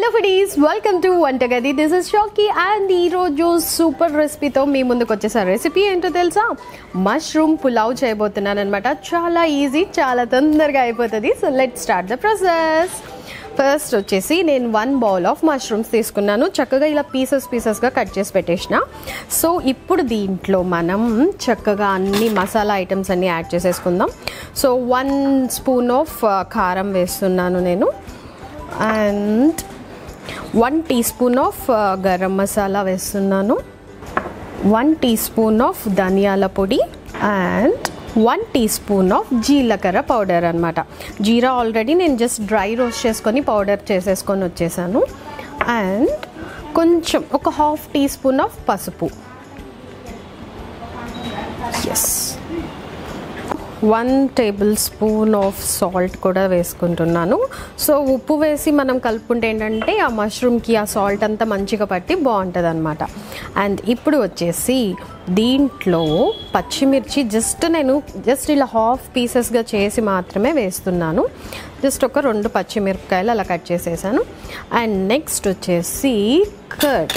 foodies welcome to Vantagadi this is Shaki and ఈరోజు super రెసిపీతో మీ ముందుకు వచ్చేసారు రెసిపీ ఏంటో తెలుసా మష్రూమ్ పులావ్ చేయబోతున్నాను అనమాట చాలా ఈజీ చాలా తొందరగా అయిపోతుంది so let start the process first వచ్చేసి నేను వన్ బౌల్ ఆఫ్ మష్రూమ్స్ తీసుకున్నాను చక్కగా ఇలా పీసెస్ పీసెస్గా కట్ చేసి పెట్టేసిన సో ఇప్పుడు దీంట్లో మనం చక్కగా అన్ని మసాలా ఐటమ్స్ అన్నీ యాడ్ చేసేసుకుందాం సో వన్ స్పూన్ ఆఫ్ కారం వేస్తున్నాను నేను and one teaspoon of garam masala వేస్తున్నాను వన్ టీ స్పూన్ ఆఫ్ ధనియాల పొడి and one teaspoon of జీలకర్ర పౌడర్ అనమాట జీరా ఆల్రెడీ నేను జస్ట్ డ్రై రోస్ట్ చేసుకొని పౌడర్ చేసేసుకొని వచ్చేసాను అండ్ కొంచెం ఒక హాఫ్ టీ స్పూన్ ఆఫ్ పసుపు yes one tablespoon of salt కూడా వేసుకుంటున్నాను సో ఉప్పు వేసి మనం కలుపుకుంటే ఏంటంటే ఆ మష్రూమ్కి ఆ సాల్ట్ అంతా మంచిగా పట్టి బాగుంటుంది అనమాట అండ్ ఇప్పుడు వచ్చేసి దీంట్లో పచ్చిమిర్చి జస్ట్ నేను జస్ట్ ఇలా హాఫ్ పీసెస్గా చేసి మాత్రమే వేస్తున్నాను జస్ట్ ఒక రెండు పచ్చిమిరపకాయలు అలా కట్ చేసేసాను అండ్ నెక్స్ట్ వచ్చేసి కర్డ్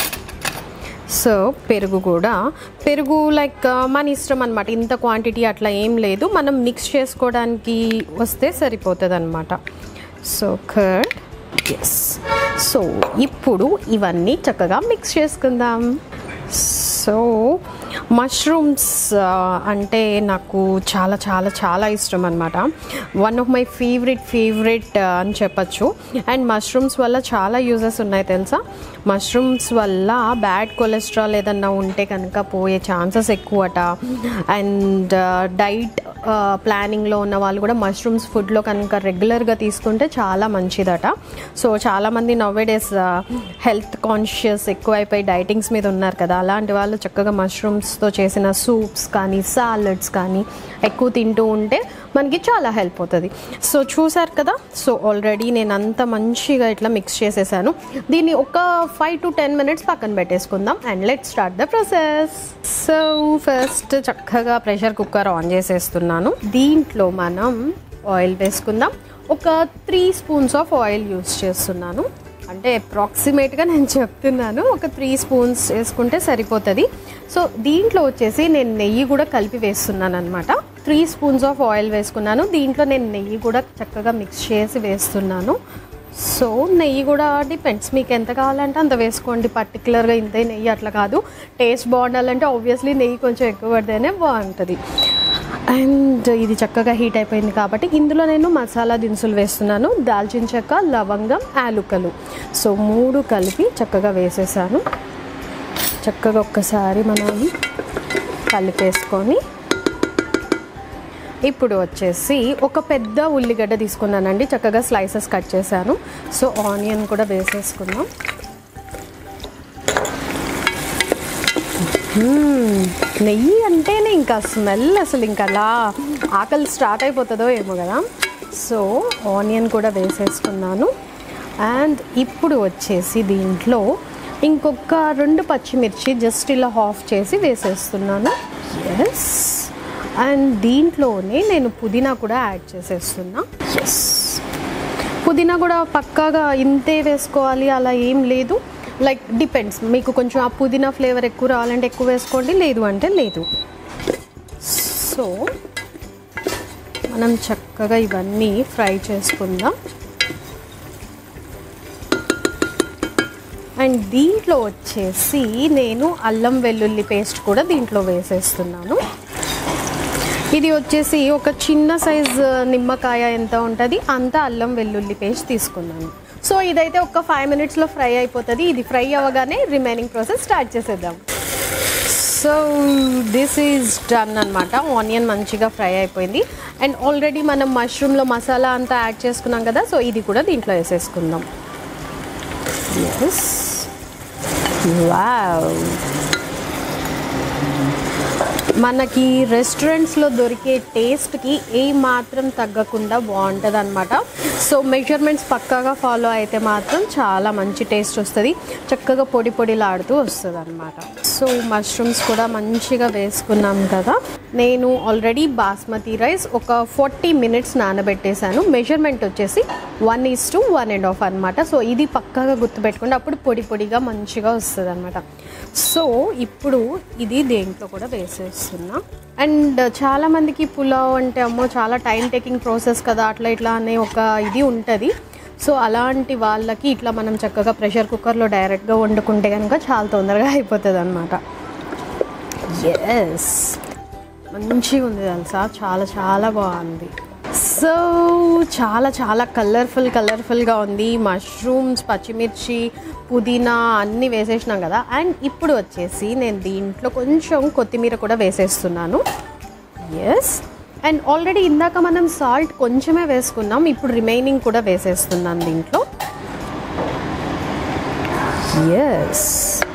సో పెరుగు కూడా పెరుగు లైక్ మన ఇష్టం అనమాట ఇంత క్వాంటిటీ అట్లా ఏం లేదు మనం మిక్స్ చేసుకోవడానికి వస్తే సరిపోతుంది అనమాట సో కర్డ్ ఎస్ సో ఇప్పుడు ఇవన్నీ చక్కగా మిక్స్ చేసుకుందాం సో మష్రూమ్స్ అంటే నాకు చాలా చాలా చాలా ఇష్టం అనమాట one of my favourite favourite అని చెప్పచ్చు అండ్ మష్రూమ్స్ వల్ల చాలా యూజెస్ ఉన్నాయి తెలుసా మష్రూమ్స్ వల్ల బ్యాడ్ కొలెస్ట్రాల్ ఏదన్నా ఉంటే కనుక పోయే ఛాన్సెస్ ఎక్కువట అండ్ డైట్ ప్లానింగ్లో ఉన్న వాళ్ళు కూడా మష్రూమ్స్ ఫుడ్లో కనుక రెగ్యులర్గా తీసుకుంటే చాలా మంచిదట సో చాలామంది నవ్వేడేస్ హెల్త్ కాన్షియస్ ఎక్కువైపోయి డైటింగ్స్ మీద ఉన్నారు కదా అలాంటి వాళ్ళు చక్కగా మష్రూమ్స్తో చేసిన సూప్స్ కానీ సాలడ్స్ కానీ ఎక్కువ తింటూ ఉంటే మనకి చాలా హెల్ప్ అవుతుంది సో చూసారు కదా సో ఆల్రెడీ నేను అంత మంచిగా ఇట్లా మిక్స్ చేసేసాను దీన్ని ఒక ఫైవ్ టు టెన్ మినిట్స్ పక్కన పెట్టేసుకుందాం and let start the process so first చక్కగా ప్రెషర్ కుక్కర్ ఆన్ చేసేస్తున్నాను దీంట్లో మనం ఆయిల్ వేసుకుందాం ఒక three spoons of oil use చేస్తున్నాను అంటే అప్రాక్సిమేట్గా నేను చెప్తున్నాను ఒక త్రీ స్పూన్స్ వేసుకుంటే సరిపోతుంది సో దీంట్లో వచ్చేసి నేను నెయ్యి కూడా కలిపి వేస్తున్నాను అనమాట త్రీ స్పూన్స్ ఆఫ్ ఆయిల్ వేసుకున్నాను దీంట్లో నేను నెయ్యి కూడా చక్కగా మిక్స్ చేసి వేస్తున్నాను సో నెయ్యి కూడా డిపెండ్స్ మీకు ఎంత కావాలంటే అంత వేసుకోండి పర్టికులర్గా ఇంతే నెయ్యి అట్లా కాదు టేస్ట్ బాగుండాలంటే ఆబ్వియస్లీ నెయ్యి కొంచెం ఎక్కువ పడితేనే బాగుంటుంది అండ్ ఇది చక్కగా హీట్ అయిపోయింది కాబట్టి ఇందులో నేను మసాలా దినుసులు వేస్తున్నాను దాల్చిన చెక్క లవంగం యాలుకలు సో మూడు కలిపి చక్కగా వేసేసాను చక్కగా ఒక్కసారి మనం కలిపేసుకొని ఇప్పుడు వచ్చేసి ఒక పెద్ద ఉల్లిగడ్డ తీసుకున్నానండి చక్కగా స్లైసెస్ కట్ చేశాను సో ఆనియన్ కూడా వేసేసుకుందాం నెయ్యి అంటేనే ఇంకా స్మెల్ అసలు ఇంకా అలా ఆకలి స్టార్ట్ అయిపోతుందో ఏమో కదా సో ఆనియన్ కూడా వేసేసుకున్నాను అండ్ ఇప్పుడు వచ్చేసి దీంట్లో ఇంకొక రెండు పచ్చిమిర్చి జస్ట్ ఇలా హాఫ్ చేసి వేసేస్తున్నాను ఎస్ అండ్ దీంట్లోనే నేను పుదీనా కూడా యాడ్ చేసేస్తున్నా ఎస్ పుదీనా కూడా పక్కాగా ఇంతే వేసుకోవాలి అలా ఏం లేదు లైక్ డిపెండ్స్ మీకు కొంచెం ఆ పుదీనా ఫ్లేవర్ ఎక్కువ రావాలంటే ఎక్కువ వేసుకోండి లేదు అంటే లేదు సో మనం చక్కగా ఇవన్నీ ఫ్రై చేసుకుందాం అండ్ దీంట్లో వచ్చేసి నేను అల్లం వెల్లుల్లి పేస్ట్ కూడా దీంట్లో వేసేస్తున్నాను ఇది వచ్చేసి ఒక చిన్న సైజ్ నిమ్మకాయ ఎంత ఉంటుంది అంత అల్లం వెల్లుల్లి పేస్ట్ తీసుకున్నాను సో ఇదైతే ఒక ఫైవ్ మినిట్స్లో ఫ్రై అయిపోతుంది ఇది ఫ్రై అవ్వగానే రిమైనింగ్ ప్రాసెస్ స్టార్ట్ చేసేద్దాం సో దిస్ ఈజ్ డన్ అనమాట ఆనియన్ మంచిగా ఫ్రై అయిపోయింది అండ్ ఆల్రెడీ మనం మష్రూమ్లో మసాలా అంతా యాడ్ చేసుకున్నాం కదా సో ఇది కూడా దీంట్లో వేసేసుకుందాం ఎస్ వావ్ మనకి రెస్టారెంట్స్లో దొరికే టేస్ట్కి ఏ మాత్రం తగ్గకుండా బాగుంటుంది అనమాట సో మెజర్మెంట్స్ పక్కాగా ఫాలో అయితే మాత్రం చాలా మంచి టేస్ట్ వస్తుంది చక్కగా పొడి పొడిలాడుతూ వస్తుంది అనమాట సో మష్రూమ్స్ కూడా మంచిగా వేసుకున్నాం కదా నేను ఆల్రెడీ బాస్మతి రైస్ ఒక ఫార్టీ మినిట్స్ నానబెట్టేశాను మెజర్మెంట్ వచ్చేసి one is to one and half అనమాట సో ఇది పక్కాగా గుర్తుపెట్టుకోండి అప్పుడు పొడి పొడిగా మంచిగా వస్తుంది అనమాట సో ఇప్పుడు ఇది దేంట్లో కూడా వేసేస్తున్నా అండ్ చాలామందికి పులావ్ అంటే అమ్మో చాలా టైం టేకింగ్ ప్రాసెస్ కదా అట్లా ఇట్లా అనే ఒక ఇది ఉంటుంది సో అలాంటి వాళ్ళకి ఇట్లా మనం చక్కగా ప్రెషర్ కుక్కర్లో డైరెక్ట్గా వండుకుంటే కనుక చాలా తొందరగా అయిపోతుంది అనమాట ఎస్ మంచిగా ఉంది తెలుసా చాలా చాలా బాగుంది సో చాలా చాలా కలర్ఫుల్ కలర్ఫుల్గా ఉంది మష్రూమ్స్ పచ్చిమిర్చి పుదీనా అన్నీ వేసేసినాం కదా అండ్ ఇప్పుడు వచ్చేసి నేను దీంట్లో కొంచెం కొత్తిమీర కూడా వేసేస్తున్నాను ఎస్ అండ్ ఆల్రెడీ ఇందాక మనం సాల్ట్ కొంచెమే వేసుకున్నాం ఇప్పుడు రిమైనింగ్ కూడా వేసేస్తున్నాను దీంట్లో ఎస్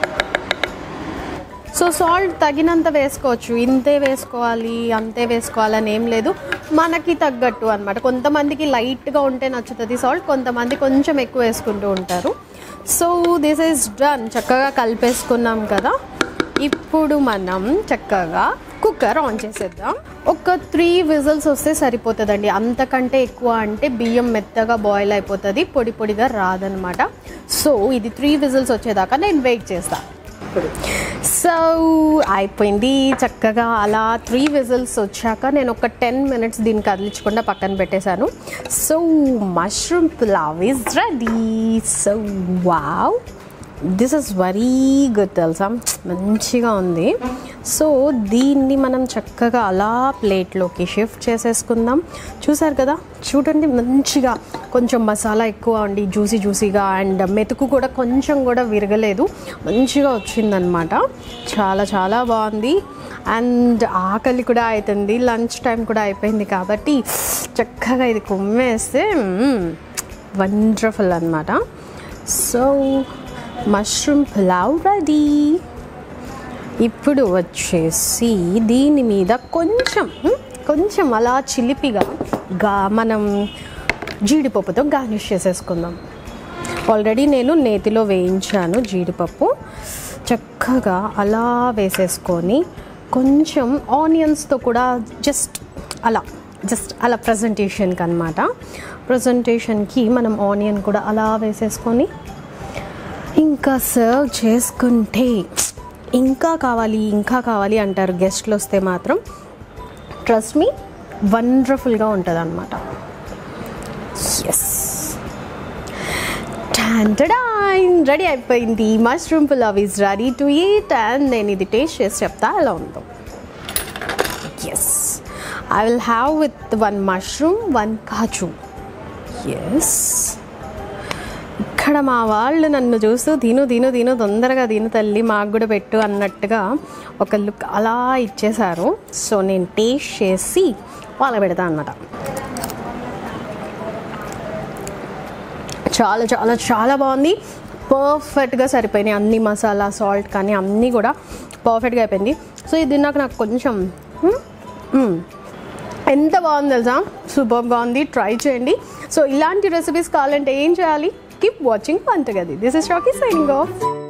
సో సాల్ట్ తగినంత వేసుకోవచ్చు ఇంతే వేసుకోవాలి అంతే వేసుకోవాలని ఏం లేదు మనకి తగ్గట్టు అనమాట కొంతమందికి లైట్గా ఉంటే నచ్చుతుంది సాల్ట్ కొంతమంది కొంచెం ఎక్కువ వేసుకుంటూ ఉంటారు సో దిస్ ఈజ్ డన్ చక్కగా కలిపేసుకున్నాం కదా ఇప్పుడు మనం చక్కగా కుక్కర్ ఆన్ చేసేద్దాం ఒక త్రీ విజిల్స్ వస్తే సరిపోతుందండి అంతకంటే ఎక్కువ అంటే బియ్యం మెత్తగా బాయిల్ అయిపోతుంది పొడి పొడిగా రాదనమాట సో ఇది త్రీ విజిల్స్ వచ్చేదాకా నేను వెయిట్ చేస్తాను సో అయిపోయింది చక్కగా అలా త్రీ విజిల్స్ వచ్చాక నేను ఒక టెన్ మినిట్స్ దీన్ని కదిలించకుండా పక్కన పెట్టేశాను so mushroom pulao is ready so wow this is very good తెలుసా మంచిగా ఉంది సో దీన్ని మనం చక్కగా అలా ప్లేట్లోకి షిఫ్ట్ చేసేసుకుందాం చూసారు కదా చూడండి మంచిగా కొంచెం మసాలా ఎక్కువ ఉండి జ్యూసీ జ్యూసీగా అండ్ మెతుకు కూడా కొంచెం కూడా విరగలేదు మంచిగా వచ్చిందనమాట చాలా చాలా బాగుంది అండ్ ఆకలి కూడా అవుతుంది లంచ్ టైం కూడా అయిపోయింది కాబట్టి చక్కగా ఇది కుమ్మేస్తే వండర్ఫుల్ అనమాట సో మష్రూమ్ పులావ్ రెడీ ఇప్పుడు వచ్చేసి దీని మీద కొంచెం మ్, కొంచెం అలా చిలిపిగా గా మనం జీడిపప్పుతో గార్నిష్ చేసేసుకుందాం ఆల్రెడీ నేను నేతిలో వేయించాను జీడిపప్పు చక్కగా అలా వేసేసుకొని కొంచెం ఆనియన్స్తో కూడా జస్ట్ అలా జస్ట్ అలా ప్రజెంటేషన్కి అనమాట ప్రజెంటేషన్కి మనం ఆనియన్ కూడా అలా వేసేసుకొని ఇంకా సర్వ్ చేసుకుంటే ఇంకా కావాలి ఇంకా కావాలి అంటారు గెస్ట్లు వస్తే మాత్రం ట్రస్ట్ మీ వండర్ఫుల్గా ఉంటుంది అనమాట ఎస్ రెడీ అయిపోయింది mushroom pulao is ready to eat and నేను ఇది టేస్ట్ చేసి చెప్తా ఎలా ఉందో yes I will have with one mushroom one kaju yes ఇక్కడ మా వాళ్ళు నన్ను చూస్తూ తిను తిను తిను తొందరగా తిను తల్లి మాకు కూడా పెట్టు అన్నట్టుగా ఒక లుక్ అలా ఇచ్చేశారు సో నేను టేస్ట్ చేసి వాళ్ళ పెడతా అన్నమాట చాలా చాలా చాలా బాగుంది పర్ఫెక్ట్గా సరిపోయినాయి అన్ని మసాలా సాల్ట్ కానీ అన్నీ కూడా పర్ఫెక్ట్గా అయిపోయింది సో ఇది నాకు నాకు కొంచెం మ్, మ్, ఎంత బాగుంది తెలుసా సూపర్గా ఉంది ట్రై చేయండి సో ఇలాంటి రెసిపీస్ కావాలంటే ఏం చేయాలి keep watching Vantagadi this is Shaki signing of